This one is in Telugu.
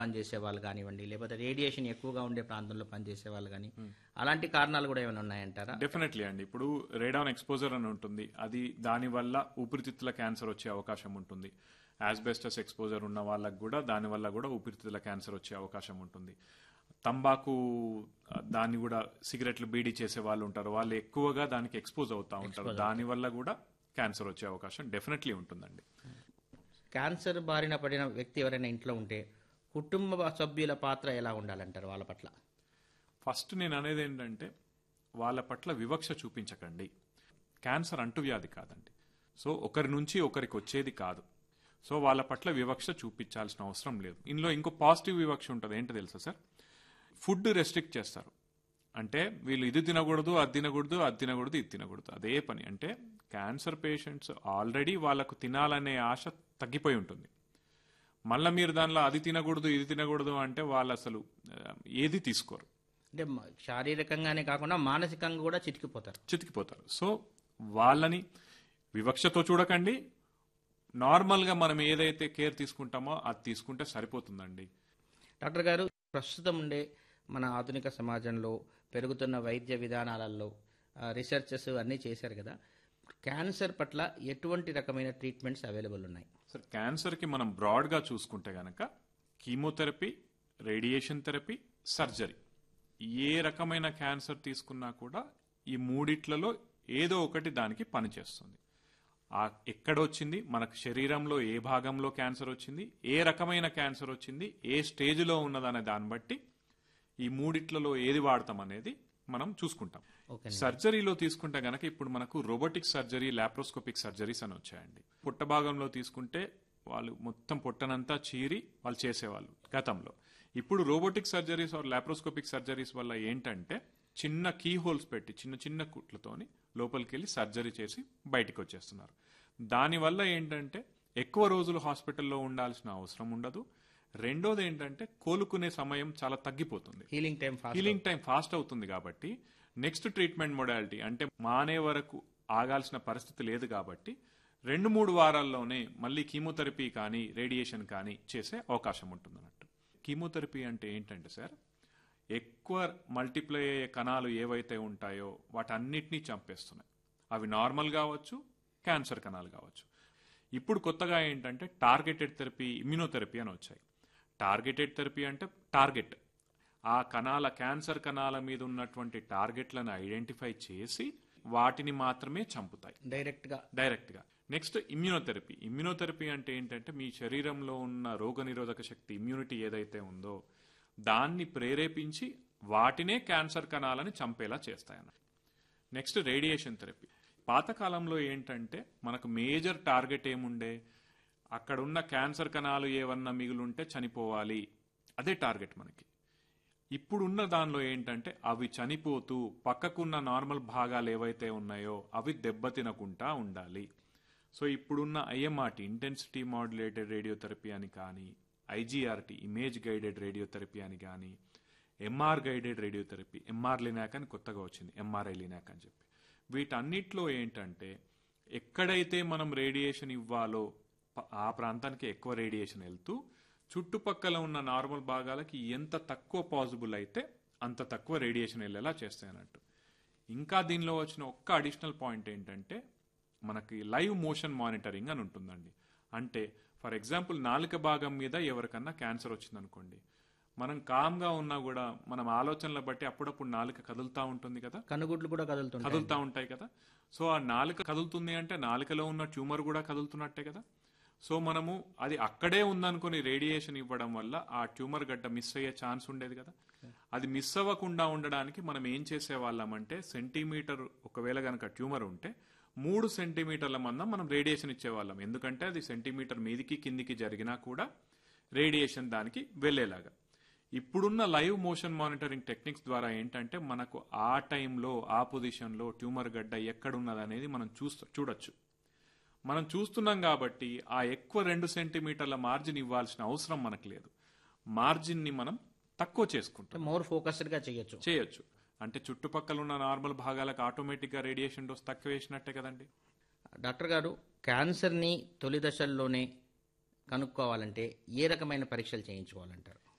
పనిచేసే వాళ్ళు కానివ్వండి లేకపోతే రేడియేషన్ ఎక్కువగా ఉండే ప్రాంతంలో పనిచేసే వాళ్ళు కానీ అలాంటి కారణాలు కూడా ఏమైనా ఉన్నాయంటారా డెఫినెట్లీ అండి ఇప్పుడు రేడాన్ ఎక్స్పోజర్ అని ఉంటుంది అది దానివల్ల ఊపిరితిత్తుల క్యాన్సర్ వచ్చే అవకాశం ఉంటుంది యాస్బెస్టస్ ఎక్స్పోజర్ ఉన్న వాళ్ళకు కూడా దానివల్ల కూడా ఊపిరితిత్తుల క్యాన్సర్ వచ్చే అవకాశం ఉంటుంది తంబాకు ఆ, దాన్ని కూడా సిగరెట్లు బీడీ చేసే వాళ్ళు ఉంటారు వాళ్ళు ఎక్కువగా దానికి ఎక్స్పోజ్ అవుతా ఉంటారు దానివల్ల కూడా క్యాన్సర్ వచ్చే అవకాశం డెఫినెట్లీ ఉంటుందండి క్యాన్సర్ బారిన పడిన వ్యక్తి ఎవరైనా ఇంట్లో ఉంటే కుటుంబ సభ్యుల పాత్ర ఎలా ఉండాలంటారు వాళ్ళ పట్ల ఫస్ట్ నేను అనేది ఏంటంటే వాళ్ళ పట్ల వివక్ష చూపించకండి క్యాన్సర్ అంటువ్యాధి కాదండి సో ఒకరి నుంచి ఒకరికి వచ్చేది కాదు సో వాళ్ళ పట్ల వివక్ష చూపించాల్సిన అవసరం లేదు ఇందులో ఇంకో పాజిటివ్ వివక్ష ఉంటుంది ఏంటో తెలుసా సార్ ఫుడ్ రెస్ట్రిక్ట్ చేస్తారు అంటే వీళ్ళు ఇది తినకూడదు అది తినకూడదు అది తినకూడదు ఇది తినకూడదు అదే పని అంటే క్యాన్సర్ పేషెంట్స్ ఆల్రెడీ వాళ్ళకు తినాలనే ఆశ తగ్గిపోయి ఉంటుంది మళ్ళీ మీరు దానిలో అది తినకూడదు ఇది తినకూడదు అంటే వాళ్ళు అసలు ఆ, ఏది తీసుకోరు అంటే మ- శారీరకంగానే కాకుండా మానసికంగా కూడా చితికిపోతారు చితికిపోతారు సో వాళ్ళని వివక్షతో చూడకండి నార్మల్గా మనం ఏదైతే కేర్ తీసుకుంటామో అది తీసుకుంటే సరిపోతుందండి డాక్టర్ గారు ప్రస్తుతం ఉండే మన ఆధునిక సమాజంలో పెరుగుతున్న వైద్య విధానాలలో రీసెర్చెస్ అన్నీ చేశారు కదా క్యాన్సర్ పట్ల ఎటువంటి రకమైన ట్రీట్మెంట్స్ అవైలబుల్ ఉన్నాయి సార్ క్యాన్సర్కి మనం బ్రాడ్గా చూసుకుంటే గనక కీమోథెరపీ రేడియేషన్ థెరపీ సర్జరీ ఏ రకమైన క్యాన్సర్ తీసుకున్నా కూడా ఈ మూడిట్లలో ఏదో ఒకటి దానికి పనిచేస్తుంది ఆ ఎక్కడ వచ్చింది మనకు శరీరంలో ఏ భాగంలో క్యాన్సర్ వచ్చింది ఏ రకమైన క్యాన్సర్ వచ్చింది ఏ స్టేజ్లో ఉన్నదనే దాన్ని బట్టి ఈ మూడిట్లలో ఏది వాడతాం అనేది మనం చూసుకుంటాం ఓకే సర్జరీలో తీసుకుంటే గనక ఇప్పుడు మనకు రోబోటిక్ సర్జరీ లాప్రోస్కోపిక్ సర్జరీస్ అని వచ్చాయండి పుట్ట భాగంలో తీసుకుంటే వాళ్ళు మొత్తం పొట్టనంతా చీరి వాళ్ళు చేసేవాళ్ళు గతంలో ఇప్పుడు robotic surgeries or laparoscopic surgeries వల్ల ఏంటంటే చిన్న కీ హోల్స్ పెట్టి చిన్న చిన్న కుట్లతోని లోపలికి వెళ్ళి సర్జరీ చేసి బయటికి వచ్చేస్తున్నారు దానివల్ల ఏంటంటే ఎక్కువ రోజులు హాస్పిటల్లో ఉండాల్సిన అవసరం ఉండదు రెండోది ఏంటంటే కోలుకునే సమయం చాలా తగ్గిపోతుంది healing time fast healing time fast అవుతుంది కాబట్టి నెక్స్ట్ ట్రీట్మెంట్ మొడాలిటీ అంటే మానే వరకు ఆగాల్సిన పరిస్థితి లేదు కాబట్టి రెండు మూడు వారాల్లోనే మళ్ళీ కీమోథెరపీ కానీ రేడియేషన్ కానీ చేసే అవకాశం ఉంటుంది అన్నట్టు కీమోథెరపీ అంటే ఏంటంటే సార్ ఎక్కువ మల్టిప్లై అయ్యే కణాలు ఏవైతే ఉంటాయో వాటన్నిటినీ చంపేస్తున్నాయి అవి నార్మల్ కావచ్చు క్యాన్సర్ కణాలు కావచ్చు ఇప్పుడు కొత్తగా ఏంటంటే టార్గెటెడ్ థెరపీ ఇమ్యూనోథెరపీ అని వచ్చాయి టార్గెటెడ్ థెరపీ అంటే టార్గెట్ ఆ కణాల క్యాన్సర్ కణాల మీద ఉన్నటువంటి టార్గెట్లను ఐడెంటిఫై చేసి వాటిని మాత్రమే చంపుతాయి డైరెక్ట్గా డైరెక్ట్గా నెక్స్ట్ ఇమ్యూనోథెరపీ ఇమ్యూనోథెరపీ అంటే ఏంటంటే మీ శరీరంలో ఉన్న రోగనిరోధక శక్తి ఇమ్యూనిటీ ఏదైతే ఉందో దాన్ని ప్రేరేపించి వాటినే క్యాన్సర్ కణాలని చంపేలా చేస్తాయన్న నెక్స్ట్ రేడియేషన్ థెరపీ పాతకాలంలో ఏంటంటే మనకు మేజర్ టార్గెట్ ఏముండే అక్కడ ఉన్న క్యాన్సర్ కణాలు ఏవన్నా మిగులుంటే చనిపోవాలి అదే టార్గెట్ మనకి ఇప్పుడున్న దానిలో ఏంటంటే అవి చనిపోతూ పక్కకున్న నార్మల్ భాగాలు ఏవైతే ఉన్నాయో అవి దెబ్బతినకుండా ఉండాలి సో ఇప్పుడున్న ఐఎంఆర్టీ ఇంటెన్సిటీ మాడ్యులేటెడ్ రేడియోథెరపీ అని కానీ ఐజీఆర్టీ ఇమేజ్ గైడెడ్ రేడియోథెరపీ అని కానీ MR guided radiotherapy MR linac అని కొత్తగా వచ్చింది ఎంఆర్ఐ లినాక్ అని చెప్పి వీటన్నిటిలో ఏంటంటే ఎక్కడైతే మనం రేడియేషన్ ఇవ్వాలో ప- ఆ ప్రాంతానికి ఎక్కువ రేడియేషన్ వెళ్తూ చుట్టుపక్కల ఉన్న నార్మల్ భాగాలకి ఎంత తక్కువ పాసిబుల్ అయితే అంత తక్కువ రేడియేషన్ వెళ్ళేలా చేస్తాయి అన్నట్టు ఇంకా దీనిలో వచ్చిన ఒక్క అడిషనల్ పాయింట్ ఏంటంటే మనకి లైవ్ మోషన్ మానిటరింగ్ అని ఉంటుందండి అంటే ఫర్ ఎగ్జాంపుల్ నాలుక భాగం మీద ఎవరికన్నా క్యాన్సర్ వచ్చిందనుకోండి మనం కామ్గా ఉన్నా కూడా మనం ఆలోచనల బట్టి అప్పుడప్పుడు నాలుక కదులుతూ ఉంటుంది కదా కనుగుడ్లు కూడా కదులుతుంటాయి కదులుతూ ఉంటాయి కదా సో ఆ నాలుక కదులుతుంది అంటే నాలుకలో ఉన్న ట్యూమర్ కూడా కదులుతున్నట్టే కదా సో మనము అది అక్కడే ఉందనుకుని రేడియేషన్ ఇవ్వడం వల్ల ఆ ట్యూమర్ గడ్డ మిస్ అయ్యే ఛాన్స్ ఉండేది కదా అది మిస్ అవ్వకుండా ఉండడానికి మనం ఏం చేసేవాళ్ళం అంటే సెంటీమీటర్ ఒకవేళ కనుక ట్యూమర్ ఉంటే మూడు సెంటీమీటర్ల మందం మనం రేడియేషన్ ఇచ్చేవాళ్ళం ఎందుకంటే అది సెంటీమీటర్ మీదికి కిందికి జరిగినా కూడా రేడియేషన్ దానికి వెళ్ళేలాగా ఇప్పుడున్న లైవ్ మోషన్ మానిటరింగ్ టెక్నిక్స్ ద్వారా ఏంటంటే మనకు ఆ టైంలో ఆ పొజిషన్లో ట్యూమర్ గడ్డ ఎక్కడున్నది అనేది మనం చూస్తూ చూడొచ్చు మనం చూస్తున్నాం కాబట్టి ఆ ఎక్కువ రెండు సెంటీమీటర్ల మార్జిన్ ఇవ్వాల్సిన అవసరం మనకు లేదు మార్జిన్ని మనం తక్కువ చేసుకుంటాం మోర్ ఫోకస్డ్గా చేయొచ్చు చేయొచ్చు అంటే చుట్టుపక్కల ఉన్న నార్మల్ భాగాలకు ఆటోమేటిక్గా రేడియేషన్ డోస్ తక్కువ వేసినట్టే కదండి డాక్టర్ గారు క్యాన్సర్ని తొలి దశల్లోనే కనుక్కోవాలంటే ఏ రకమైన పరీక్షలు చేయించుకోవాలంటారు